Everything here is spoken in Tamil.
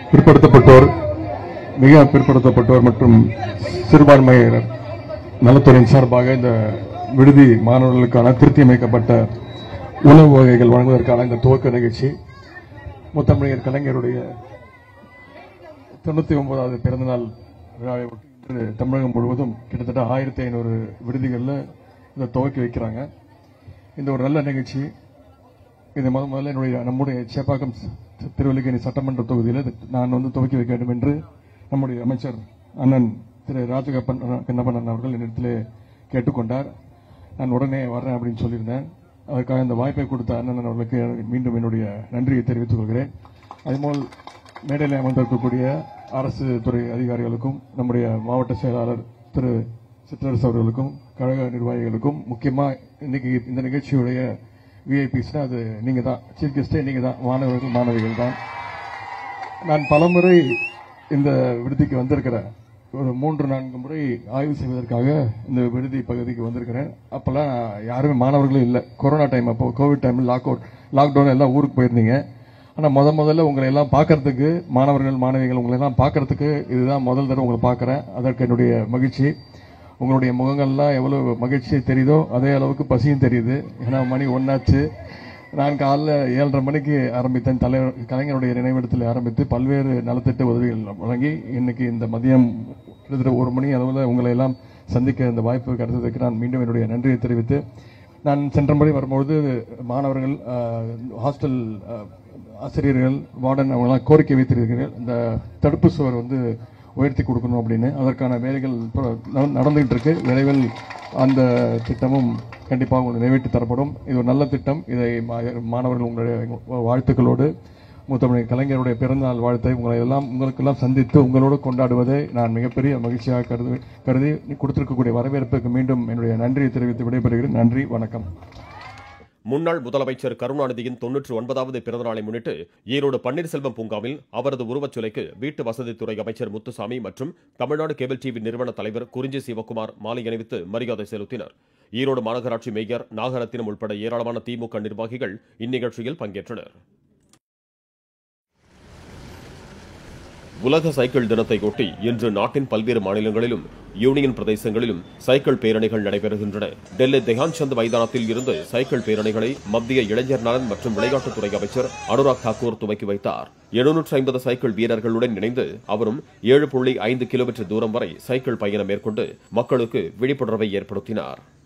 பிற்படுத்தப்பட்டோர் மிக பிற்படுத்தப்பட்டோர் மற்றும் சிறுபான்மையினர் நலத்துறையின் சார்பாக இந்த விடுதி மாணவர்களுக்கான திருத்தி அமைக்கப்பட்ட உணவு வகைகள் வழங்குவதற்கான இந்த துவக்க நிகழ்ச்சி முத்தமிழர் கலைஞருடைய தொண்ணூத்தி ஒன்பதாவது பிறந்தநாள் விழாவை ஒட்டி இன்று தமிழகம் முழுவதும் கிட்டத்தட்ட ஆயிரத்தி ஐநூறு விடுதிகளில் இதை துவக்கி வைக்கிறாங்க இந்த ஒரு நல்ல நிகழ்ச்சி இது முத முதல்ல என்னுடைய நம்முடைய சேப்பாக்கம் தி- திருவல்லிக்கேணி சட்டமன்ற தொகுதியில் இது நான் வந்து துவக்கி வைக்க வேண்டும் என்று நம்முடைய அமைச்சர் அண்ணன் திரு ராஜகப்பன் கண்ணப்பன் அவர்கள் என்னிடத்திலே கேட்டுக்கொண்டார் நான் உடனே வர்றேன் அப்படின்னு சொல்லியிருந்தேன் அதற்காக இந்த வாய்ப்பை கொடுத்த அண்ணன் அவர்களுக்கு மீண்டும் என்னுடைய நன்றியை தெரிவித்துக் கொள்கிறேன் அதேபோல் மேடையில் அமர்ந்திருக்கக்கூடிய அரசு துறை அதிகாரிகளுக்கும் நம்முடைய மாவட்ட செயலாளர் திரு சிற்றரசு அவர்களுக்கும் கழக நிர்வாகிகளுக்கும் முக்கியமா இன்னைக்கு இந்த நிகழ்ச்சியுடைய விஐபிஸ்னா அது நீங்க தான் சீஃப் கெஸ்டே நீங்க தான் மாணவர்கள் மாணவிகள் தான் நான் பலமுறை இந்த விடுதிக்கு வந்திருக்கிறேன் ஒரு மூன்று நான்கு முறை ஆய்வு செய்வதற்காக இந்த விடுதி பகுதிக்கு வந்திருக்கிறேன் அப்பெல்லாம் யாருமே மாணவர்களும் இல்லை கொரோனா டைம் அப்போ covid time lock out lockdown எல்லாம் ஊருக்கு போயிருந்தீங்க ஆனால் முத முதல்ல உங்களை எல்லாம் பார்க்கறதுக்கு மாணவர்கள் மாணவிகள் உங்களை எல்லாம் பார்க்கறதுக்கு இதுதான் முதல் தடவை உங்களை பார்க்குறேன் அதற்கு என்னுடைய மகிழ்ச்சி உங்களுடைய முகங்கள்லாம் எவ்வளவு மகிழ்ச்சி தெரியுதோ அதே அளவுக்கு பசியும் தெரியுது ஏன்னா மணி ஒன்னாச்சு நான் காலைல ஏழரை மணிக்கு ஆரம்பித்தேன் தலைவர் கலைஞருடைய நினைவிடத்தில் ஆரம்பித்து பல்வேறு நலத்திட்ட உதவிகள் வழங்கி இன்னைக்கு இந்த மதியம் கிட்டத்தட்ட ஒரு மணி அளவில் உங்களை எல்லாம் சந்திக்க இந்த வாய்ப்பு கிடைத்ததுக்கு நான் மீண்டும் என்னுடைய நன்றியை தெரிவித்து நான் சென்ற முறை வரும்பொழுது மாணவர்கள் அஹ், ஹாஸ்டல் அஹ், ஆசிரியர்கள் வார்டன் அவங்கெல்லாம் கோரிக்கை வைத்திருக்கிறீர்கள் இந்த தடுப்பு சுவர் வந்து உயர்த்தி கொடுக்கணும் அப்படின்னு அதற்கான வேலைகள் இப்போ நட- நடந்துகிட்டு இருக்கு விரைவில் அந்த திட்டமும் கண்டிப்பாக உங்களுக்கு நிறைவேற்றி தரப்படும் இது ஒரு நல்ல திட்டம் இதை மா- மாணவர்கள் உங்களுடைய வாழ்த்துக்களோடு மூத்தமிழ் கலைஞருடைய பிறந்தநாள் வாழ்த்தை உங்களை எல்லாம் உங்களுக்கெல்லாம் சந்தித்து உங்களோடு கொண்டாடுவதை நான் மிகப்பெரிய மகிழ்ச்சியாக கருது கருதி கொடுத்திருக்கக்கூடிய வரவேற்புக்கு மீண்டும் என்னுடைய நன்றியை தெரிவித்து விடைபெறுகிறேன் நன்றி வணக்கம் முன்னாள் முதலமைச்சர் கருணாநிதியின் தொன்னூற்று ஒன்பதாவது பிறந்தநாளை முன்னிட்டு ஈரோடு பன்னீர்செல்வம் பூங்காவில் அவரது உருவச் சிலைக்கு வீட்டு வசதித்துறை அமைச்சர் முத்துசாமி மற்றும் தமிழ்நாடு கேபிள் டிவி நிறுவன தலைவர் குறிஞ்சி சிவக்குமார் மாலை அணிவித்து மரியாதை செலுத்தினர் ஈரோடு மாநகராட்சி மேயர் நாகரத்தினம் உட்பட ஏராளமான திமுக நிர்வாகிகள் இந்நிகழ்ச்சியில் பங்கேற்றனர் உலக சைக்கிள் தினத்தையொட்டி இன்று நாட்டின் பல்வேறு மாநிலங்களிலும் யூனியன் பிரதேசங்களிலும் சைக்கிள் பேரணிகள் நடைபெறுகின்றன டெல்லி தெஹான் சந்த் மைதானத்தில் இருந்து சைக்கிள் பேரணிகளை மத்திய இளைஞர் நலன் மற்றும் விளையாட்டுத்துறை அமைச்சர் அனுராக் தாக்கூர் துவக்கி வைத்தார் எழுநூற்று ஐம்பது சைக்கிள் வீரர்களுடன் இணைந்து அவரும் ஏழு புள்ளி ஐந்து கிலோமீட்டர் தூரம் வரை சைக்கிள் பயணம் மேற்கொண்டு மக்களுக்கு விழிப்புணர்வை ஏற்படுத்தினார்